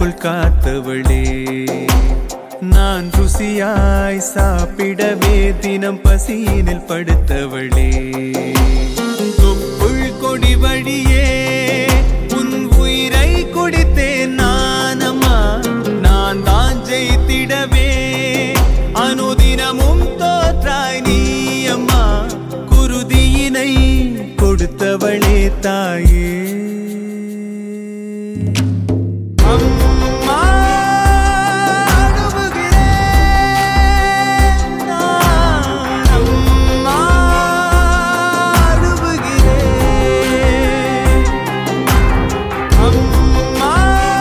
கண்ணுக்குள் காத்தவளே நான் ருசியாய் சாப்பிடவே தினம் பசியினில் படுத்தவளே தொப்புள் கொடி வழியே உன் உயிரை குடித்தேன் நானம்மா நான் தான் ஜெயித்திடவே அனுதினமும் தோற்றாய் நீ அம்மா குருதியினை கொடுத்தவளே தாயே அம்மா அழுவுகிறேன் நான் அம்மா அழுவுகிறேன் அம்மா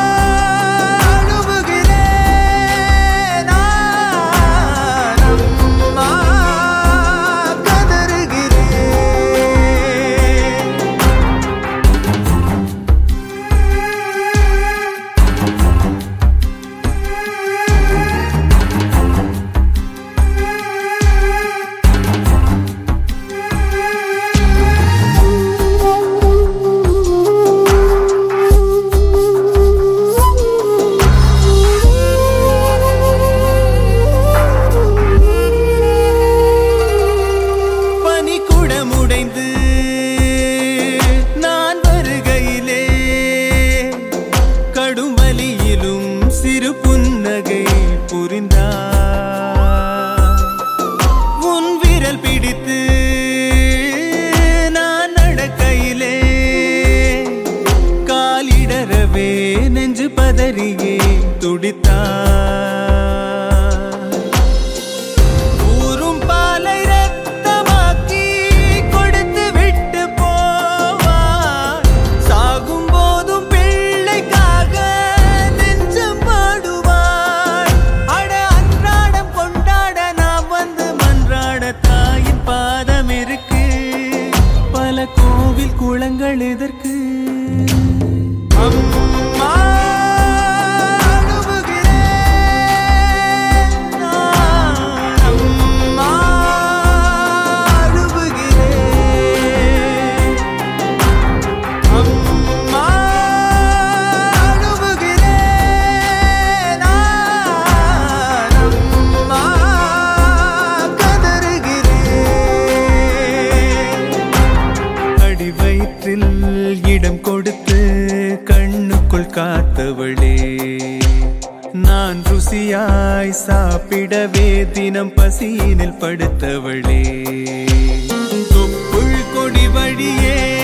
அழுவுகிறேன் நான் அம்மா கதறுகிறேன் பனி குடமுடைந்து நான் வருகையிலே கடும் வலியிலும் சிறு புன்னகை புரிந்தார் உன் விரல் பிடித்து நான் நடக்கையிலே காலிடறவே நெஞ்சு பதறியே துடித்தார் ஊரும் பாலை ரத்தமாக்கி கொடுத்து விட்டு போவார் சாகும் போதும் பிள்ளைக்காக நெஞ்சம் பாடுவார் அட அன்றாடம் கொண்டாட நாம் வந்து மன்றாட தாயின் பாதம் இருக்கு பல கோவில் குளங்கள் இதற்கு அம்மா அழுவுகிறேன் நான் அம்மா அழுவுகிறேன் அம்மா அழுவுகிறேன் நான் அம்மா கதறுகிறேன் அடி வயிற்றில் இடம் கொடுத்து கண்ணுக்குள் காத்தவளே நான் ருசியாய் சாப்பிடவே தினம் பசியினில் படுத்தவளே தொப்புள் கொடி வழியே